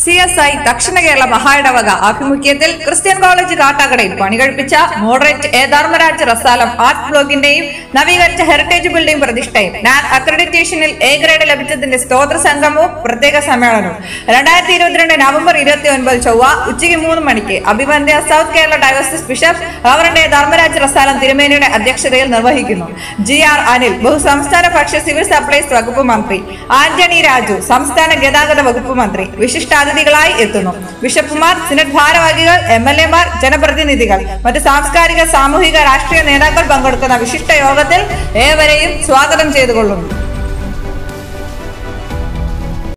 C S I ദക്ഷിണ കേരള മഹായിടവക ആഭിമുഖ്യത്തിൽ ക്രിസ്ത്യൻ കോളേജ് കാട്ടാക്കടയിൽ പണികഴിപ്പിച്ച moderator A Dharmaraj Rasalam art ബ്ലോഗിന്റെയും നവീകരിച്ച ഹെറിറ്റേജ് ബിൽഡിംഗ് പ്രതിഷ്ഠയും നാക് അക്രഡിറ്റേഷനിൽ എ ഗ്രേഡ് ലഭിച്ചതിന്റെ സ്തോത്ര സംഗമവും പ്രത്യേക സമ്മേളനവും രണ്ടായിരത്തി ഇരുപത്തിരണ്ട് നവംബർ ഇരുപത്തി ഒൻപത് ചൊവ്വ ഉച്ചയ്ക്ക് മൂന്ന് മണിക്ക് അഭിവന്ദ്യ south Kerala diocese bishop reverend Dharmaraj Rasalam തിരുമേനിയുടെ അധ്യക്ഷതയിൽ നിർവഹിക്കുന്നു ജി ആർ അനിൽ ബഹുസംസ്ഥാന ഭക്ഷ്യ സിവിൽ സപ്ലൈസ് വകുപ്പ് മന്ത്രി ആന്റണി രാജു സംസ്ഥാന ഗതാഗത വകുപ്പ് മന്ത്രി വിശിഷ്ടാതിഥികളായി എത്തുന്നു ബിഷപ്പുമാർ സിനറ്റ് ഭാരവാഹികൾ എം എൽ എമാർ ജനപ്രതിനിധികൾ മറ്റ് സാംസ്കാരിക സാമൂഹിക രാഷ്ട്രീയ നേതാക്കൾ പങ്കെടുക്കുന്ന വിശിഷ്ട യോഗത്തിൽ ഏവരെയും സ്വാഗതം ചെയ്തുകൊള്ളുന്നു